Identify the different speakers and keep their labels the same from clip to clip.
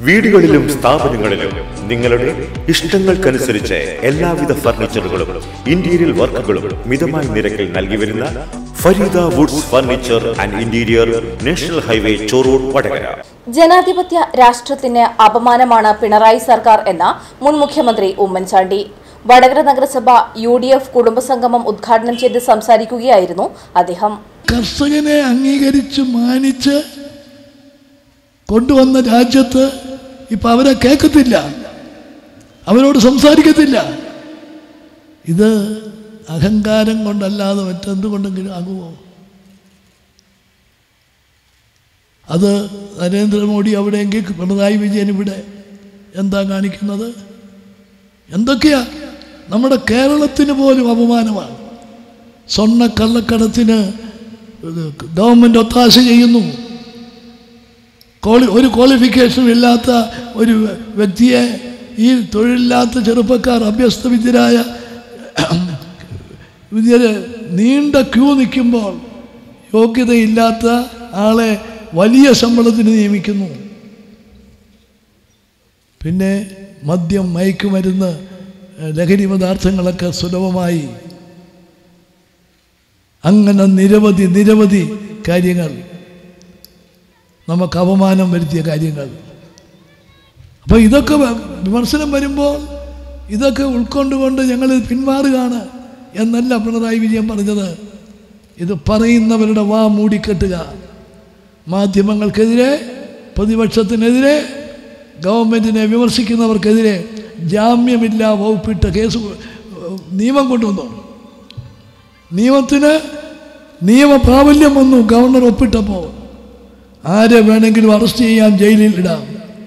Speaker 1: വീടുകളിലും സ്ഥാപനങ്ങളിലും നിങ്ങളുടെ ഇഷ്ടങ്ങൾക്കനുസരിച്ച് എല്ലാവിധ ഫർണിച്ചറുകളും ഇന്റീരിയർ വർക്കുകളും മിതമായ നിരക്കിൽ നൽകി വരുന്ന Farida woods furniture and interior national highway Chorur Vadakara
Speaker 2: ജനാധിപത്യ രാഷ്ട്രത്തിന് അപമാനമാണ് പിണറായി സർക്കാർ എന്ന മുൻ മുഖ്യമന്ത്രി ഉമ്മൻചാണ്ടി വടകര നഗരസഭ യു ഡി എഫ് കുടുംബസംഗമം ഉദ്ഘാടനം ചെയ്ത് സംസാരിക്കുകയായിരുന്നു അദ്ദേഹം
Speaker 3: കർഷകനെ അംഗീകരിച്ച് മാനിച്ച് കൊണ്ടുവന്ന രാജ്യത്ത് ഇപ്പം അവരെ കേൾക്കത്തില്ല അവരോട് സംസാരിക്കത്തില്ല ഇത് അഹങ്കാരം കൊണ്ടല്ലാതെ മറ്റെന്തുകൊണ്ടെങ്കിലും ആകുമോ അത് നരേന്ദ്രമോദി അവിടെയെങ്കിൽ പിണറായി വിജയൻ ഇവിടെ എന്താ കാണിക്കുന്നത് എന്തൊക്കെയാ നമ്മുടെ കേരളത്തിന് പോലും അപമാനമാണ് സ്വർണ്ണ കള്ളക്കടത്തിന് ഗവൺമെൻറ് ഒത്താശ ചെയ്യുന്നു ക്വാളി ഒരു ക്വാളിഫിക്കേഷനും ഇല്ലാത്ത ഒരു വ്യക്തിയെ ഈ തൊഴിലില്ലാത്ത ചെറുപ്പക്കാർ അഭ്യസ്ത വിദ്യരായ വിദ്യര് നീണ്ട ക്യൂ നിൽക്കുമ്പോൾ യോഗ്യതയില്ലാത്ത ആളെ വലിയ ശമ്പളത്തിന് നിയമിക്കുന്നു പിന്നെ മദ്യം മയക്കുമരുന്ന് ലഹരി പദാർത്ഥങ്ങളൊക്കെ സുലഭമായി അങ്ങനെ നിരവധി നിരവധി കാര്യങ്ങൾ നമുക്ക് അപമാനം വരുത്തിയ കാര്യങ്ങൾ അപ്പോൾ ഇതൊക്കെ വ- വിമർശനം വരുമ്പോൾ ഇതൊക്കെ ഉൾക്കൊണ്ടുകൊണ്ട് ഞങ്ങൾ പിന്മാറുകയാണ് എന്നല്ല പിണറായി വിജയൻ പറഞ്ഞത് ഇത് പറയുന്നവരുടെ വാ മൂടിക്കെട്ടുക മാധ്യമങ്ങൾക്കെതിരെ പ്രതിപക്ഷത്തിനെതിരെ ഗവൺമെൻറ്റിനെ വിമർശിക്കുന്നവർക്കെതിരെ ജാമ്യമില്ല വകുപ്പിട്ട കേസ് കൊ- നിയമം കൊണ്ടുവന്നു നിയമത്തിന് നിയമപ്രാബല്യം വന്നു ഗവർണർ ഒപ്പിട്ടപ്പോൾ ആരെ വേണമെങ്കിലും അറസ്റ്റ് ചെയ്യാൻ ജയിലിൽ ഇടാം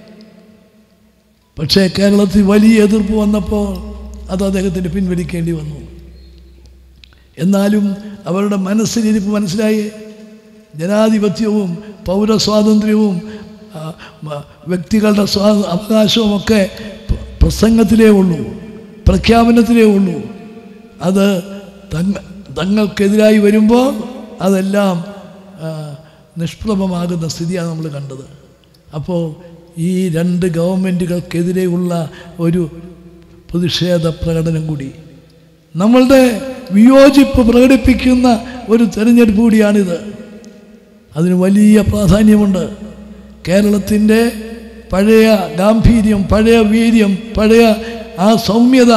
Speaker 3: പക്ഷേ കേരളത്തിൽ വലിയ എതിർപ്പ് വന്നപ്പോൾ അത് അദ്ദേഹത്തിന് പിൻവലിക്കേണ്ടി വന്നു എന്നാലും അവരുടെ മനസ്സിലിരിപ്പ് മനസ്സിലായി ജനാധിപത്യവും പൗരസ്വാതന്ത്ര്യവും ആ, മ- വ്യക്തികളുടെ സ്വാ അവകാശവും ഒക്കെ പ്ര- പ്രസംഗത്തിലേ ഉള്ളൂ പ്രഖ്യാപനത്തിലേ ഉള്ളൂ അത് തങ്ങ തങ്ങൾക്കെതിരായി വരുമ്പോൾ അതെല്ലാം ആ, നിഷ്പ്രഭമാകുന്ന സ്ഥിതിയാണ് നമ്മൾ കണ്ടത് അപ്പോൾ ഈ രണ്ട് ഗവൺമെൻറ്റുകൾക്കെതിരെയുള്ള ഒരു പ്രതിഷേധ പ്രകടനം കൂടി നമ്മളുടെ വിയോജിപ്പ് പ്രകടിപ്പിക്കുന്ന ഒരു തെരഞ്ഞെടുപ്പ് കൂടിയാണിത് അതിന് വലിയ പ്രാധാന്യമുണ്ട് കേരളത്തിൻ്റെ പഴയ ഗാംഭീര്യം പഴയ വീര്യം പഴയ ആ സൗമ്യത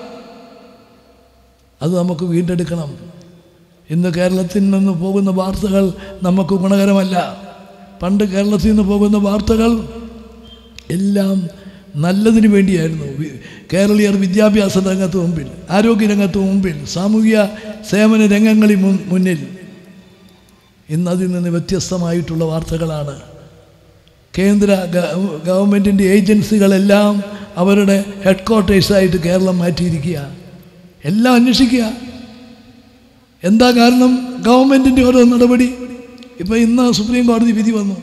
Speaker 3: അത് നമുക്ക് വീണ്ടെടുക്കണം ഇന്ന് കേരളത്തിൽ നിന്ന് പോകുന്ന വാർത്തകൾ നമുക്ക് ഗുണകരമല്ല പണ്ട് കേരളത്തിൽ നിന്ന് പോകുന്ന വാർത്തകൾ എല്ലാം നല്ലതിന് വേണ്ടിയായിരുന്നു വി- കേരളീയർ വിദ്യാഭ്യാസ രംഗത്ത് മുമ്പിൽ ആരോഗ്യ രംഗത്ത് മുമ്പിൽ സാമൂഹിക സേവന രംഗങ്ങളിൽ മുൻ- മുന്നിൽ ഇന്ന് അതിൽ നിന്ന് വ്യത്യസ്തമായിട്ടുള്ള വാർത്തകളാണ് കേന്ദ്ര ഗ- ഗവൺമെൻറ്റിൻ്റെ ഏജൻസികളെല്ലാം അവരുടെ ഹെഡ് ക്വാർട്ടേഴ്സായിട്ട് കേരളം മാറ്റിയിരിക്കുക എല്ലാം അന്വേഷിക്കുക എന്താ കാരണം ഗവൺമെൻറ്റിൻ്റെ ഓരോ നടപടി ഇപ്പോൾ ഇന്ന് സുപ്രീം കോടതി വിധി വന്നു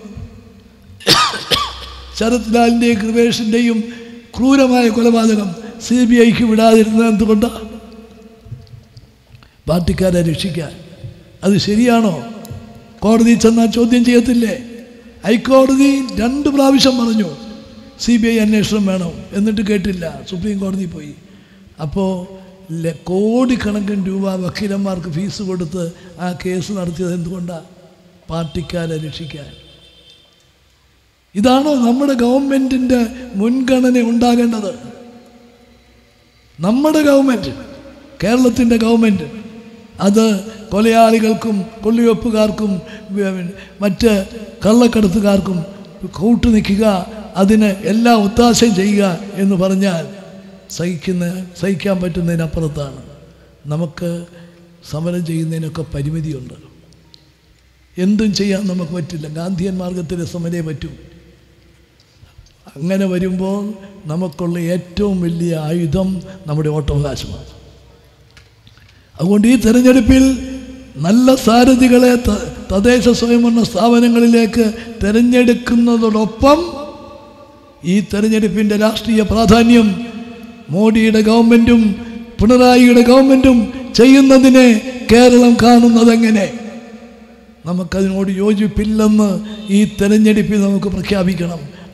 Speaker 3: ശരത് ലാലിൻ്റെയും കൃപേഷിൻ്റെയും ക്രൂരമായ കൊലപാതകം സി ബി ഐക്ക് വിടാതിരുന്നത് എന്തുകൊണ്ടാണ് പാർട്ടിക്കാരെ രക്ഷിക്കാൻ അത് ശരിയാണോ കോടതി ചെന്നാൽ ചോദ്യം ചെയ്യത്തില്ലേ ഹൈക്കോടതി രണ്ട് പ്രാവശ്യം പറഞ്ഞു സി ബി ഐ അന്വേഷണം വേണം എന്നിട്ട് കേട്ടില്ല സുപ്രീം കോടതി പോയി അപ്പോൾ ല- കോടിക്കണക്കിന് രൂപ വക്കീലന്മാർക്ക് ഫീസ് കൊടുത്ത് ആ കേസ് നടത്തിയത് എന്തുകൊണ്ടാണ് പാർട്ടിക്കാരെ രക്ഷിക്കാൻ ഇതാണോ നമ്മുടെ ഗവൺമെൻറ്റിൻ്റെ മുൻഗണന ഉണ്ടാകേണ്ടത് നമ്മുടെ ഗവൺമെൻറ് കേരളത്തിൻ്റെ ഗവൺമെൻറ് അത് കൊലയാളികൾക്കും കൊള്ളിവെപ്പുകാർക്കും വ- മറ്റ് കള്ളക്കടത്തുകാർക്കും കൂട്ടു നിൽക്കുക അതിന് എല്ലാ ഒത്താശയും ചെയ്യുക എന്ന് പറഞ്ഞാൽ സഹിക്കുന്ന സഹിക്കാൻ പറ്റുന്നതിനപ്പുറത്താണ് നമുക്ക് സമരം ചെയ്യുന്നതിനൊക്കെ പരിമിതിയുണ്ട് എന്തും ചെയ്യാൻ നമുക്ക് പറ്റില്ല ഗാന്ധിയൻ മാർഗത്തിൽ സമരേ പറ്റൂ അങ്ങനെ വരുമ്പോൾ നമുക്കുള്ള ഏറ്റവും വലിയ ആയുധം നമ്മുടെ വോട്ടവകാശമാണ് അതുകൊണ്ട് ഈ തെരഞ്ഞെടുപ്പിൽ നല്ല സാരഥികളെ ത- തദ്ദേശ സ്വയംഭരണ സ്ഥാപനങ്ങളിലേക്ക് തിരഞ്ഞെടുക്കുന്നതോടൊപ്പം ഈ തെരഞ്ഞെടുപ്പിൻ്റെ രാഷ്ട്രീയ പ്രാധാന്യം മോഡിയുടെ ഗവൺമെൻറ്റും പിണറായിയുടെ ഗവൺമെൻറ്റും ചെയ്യുന്നതിനെ കേരളം കാണുന്നതെങ്ങനെ നമുക്കതിനോട് യോജിപ്പില്ലെന്ന് ഈ തെരഞ്ഞെടുപ്പിൽ നമുക്ക് പ്രഖ്യാപിക്കണം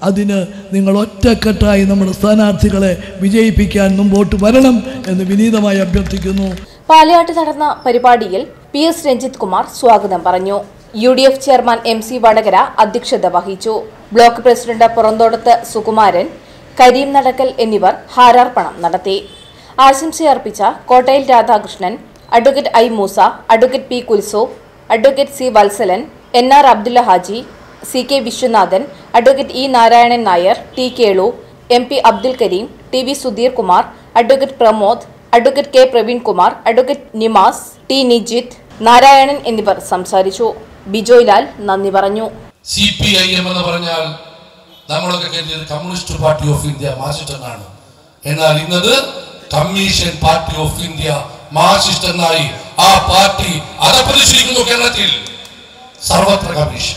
Speaker 3: അതിന് നിങ്ങൾ ഒറ്റക്കെട്ടായി നമ്മുടെ സ്ഥാനാർത്ഥികളെ വിജയിപ്പിക്കാൻ മുമ്പോട്ട് വരണം എന്ന് വിനീതമായി അഭ്യർത്ഥിക്കുന്നു
Speaker 2: പാലയാട്ട് നടന്ന പരിപാടിയിൽ പി എസ് രഞ്ജിത് കുമാർ സ്വാഗതം പറഞ്ഞു U D F chairman M C Vadakara അധ്യക്ഷത വഹിച്ചു ബ്ലോക്ക് പ്രസിഡന്റ് പുറന്തോടത്ത് സുകുമാരൻ കരീം നടക്കൽ എന്നിവർ ഹാരാർപ്പണം നടത്തി ആശംസയർപ്പിച്ച Kottayil Radhakrishnan advocate I Moosa advocate P Kulso advocate C Valsalan N R Abdulla Haji C K Viswanathan advocate E Narayanan Nair T Kelu M P Abdul Kareem T V Sudheer Kumar advocate Pramod advocate K Praveen Kumar advocate Nimas T Nijith Narayanan എന്നിവർ സംസാരിച്ചു ബിജോയ് ലാൽ നന്ദി പറഞ്ഞു
Speaker 4: സി പി ഐ എം എന്ന് പറഞ്ഞാൽ നമ്മളൊക്കെ കരുതിയത് communist party of India Marxist എന്നാണ് എന്നാൽ ഇന്നത് commission party of India Marxist എന്നായി ആ പാർട്ടി അതപ്പതിച്ചിരിക്കുന്നു കേരളത്തിൽ സർവത്ര കമ്മീഷൻ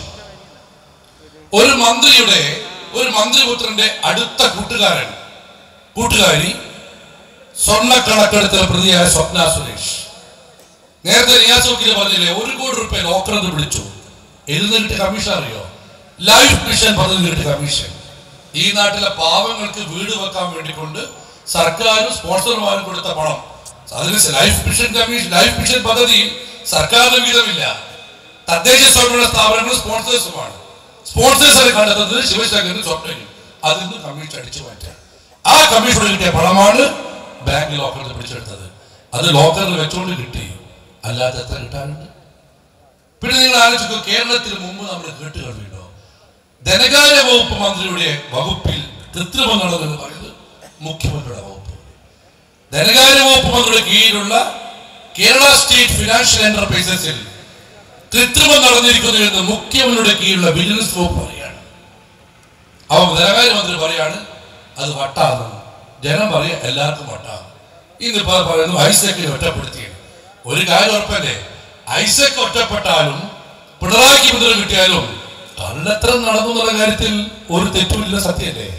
Speaker 4: ഒരു മന്ത്രിയുടെ ഒരു മന്ത്രിപുത്രന്റെ അടുത്ത കൂട്ടുകാരൻ കൂട്ടുകാരി സ്വർണ്ണക്കണക്കെടുത്ത പ്രതിയായ സ്വപ്ന സുരേഷ് നേരത്തെ റിയാസ് വക്കീൽ പറഞ്ഞില്ലേ ഒരു കോടി റുപ്യ ലോക്കറെന്ന് വിളിച്ചു എഴുന്നേറ്റ് കമ്മീഷൻ അറിയോ ലൈഫ് മിഷൻ പദ്ധതി കിട്ടിയ കമ്മീഷൻ ഈ നാട്ടിലെ പാവങ്ങൾക്ക് വീട് വെക്കാൻ വേണ്ടിക്കൊണ്ട് സർക്കാരും സ്പോൺസർമാരും കൊടുത്ത പണം അതിന് life mission commission life mission പദ്ധതി സർക്കാരിന് വീതമില്ല തദ്ദേശ സ്വയംഭരണ സ്ഥാപനങ്ങൾ സ്പോൺസേഴ്സുമാണ് സ്പോൺസേഴ്സിനെ കണ്ടെത്തുന്നത് ശിവശങ്കരനും സ്വപ്നനും അതിൽ നിന്ന് കമ്മീഷൻ അടിച്ചു മാറ്റാം ആ കമ്മീഷന് കിട്ടിയ പണമാണ് ബാങ്ക് ലോക്കറിൽ പിടിച്ചെടുത്തത് അത് ലോക്കറിൽ വെച്ചുകൊണ്ട് കിട്ടി അല്ലാതെ എത്ര കിട്ടാനുണ്ട് പിന്നെ നിങ്ങൾ ആലോചിക്കൂ കേരളത്തിൽ മുമ്പ് നമ്മൾ കേട്ട് കഴിഞ്ഞോ ധനകാര്യ വകുപ്പ് മന്ത്രിയുടെ വകുപ്പിൽ കൃത്രിമം നടന്നെന്ന് പറയുന്നത് മുഖ്യമന്ത്രിയുടെ വകുപ്പ് ധനകാര്യ വകുപ്പ് മന്ത്രിയുടെ കീഴിലുള്ള കേരള സ്റ്റേറ്റ് ഫിനാൻഷ്യൽ എന്റർപ്രൈസസിൽ കൃത്രിമം നടന്നിരിക്കുന്നു എന്ന് മുഖ്യമന്ത്രിയുടെ കീഴിലുള്ള വിജിലൻസ് വകുപ്പ് പറയാണ് അവ ധനകാര്യ മന്ത്രി പറയാണ് അത് വട്ടാന്ന് ജനം പറയാ എല്ലാവർക്കും വട്ടാന്ന് ഇന്നിപ്പോ പറയുന്നു ഐസക്കിനെ ഒറ്റപ്പെടുത്തിയത് ഒരു കാര്യം ഉറപ്പല്ലേ ഐസക് ഒറ്റപ്പെട്ടാലും പിണറായിക്ക് മുതൽ കിട്ടിയാലും കള്ളത്തരം നടന്നു എന്നുള്ള കാര്യത്തിൽ ഒരു തെറ്റുമില്ല സത്യല്ലേ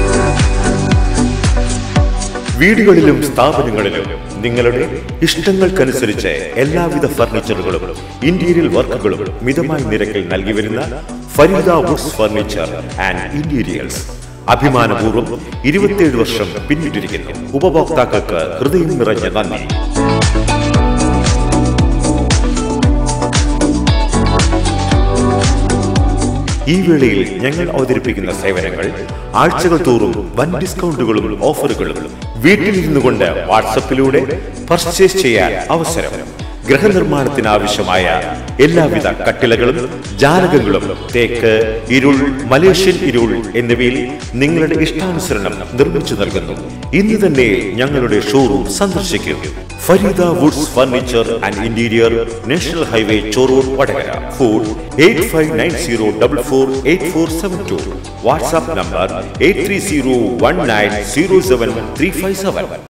Speaker 1: വീടുകളിലും സ്ഥാപനങ്ങളിലും നിങ്ങളുടെ ഇഷ്ടങ്ങൾക്കനുസരിച്ച് എല്ലാവിധ ഫർണിച്ചറുകളും ഇന്റീരിയർ വർക്കുകളും മിതമായ നിരക്കിൽ നൽകി വരുന്ന Farida woods furniture and interiors അഭിമാനപൂർവ്വം ഇരുപത്തിയേഴ് വർഷം പിന്നിട്ടിരിക്കുന്നു ഉപഭോക്താക്കൾക്ക് ഹൃദയം നിറഞ്ഞ നന്ദി ഈ വേളയിൽ ഞങ്ങൾ അവതരിപ്പിക്കുന്ന സേവനങ്ങൾ ആഴ്ചകൾ തോറും വൻ ഡിസ്കൗണ്ടുകളും ഓഫറുകളും വീട്ടിലിരുന്നു കൊണ്ട് വാട്സപ്പിലൂടെ പർച്ചേസ് ചെയ്യാൻ അവസരം ഗൃഹനിർമ്മാണത്തിന് ആവശ്യമായ എല്ലാവിധ കട്ടിലകളും ജാലകങ്ങളും തേക്ക് ഇരുൾ മലേഷ്യൻ ഇരുൾ എന്നിവയിൽ നിങ്ങളുടെ ഇഷ്ടാനുസരണം നിർമ്മിച്ചു നൽകുന്നു ഇന്ന് തന്നെ ഞങ്ങളുടെ ഷോറൂം സന്ദർശിക്കൂ Farida woods furniture and interior national highway Chorur Vadakara phone eight five nine zero double four eight four seven two WhatsApp number eight three zero one nine zero seven three five seven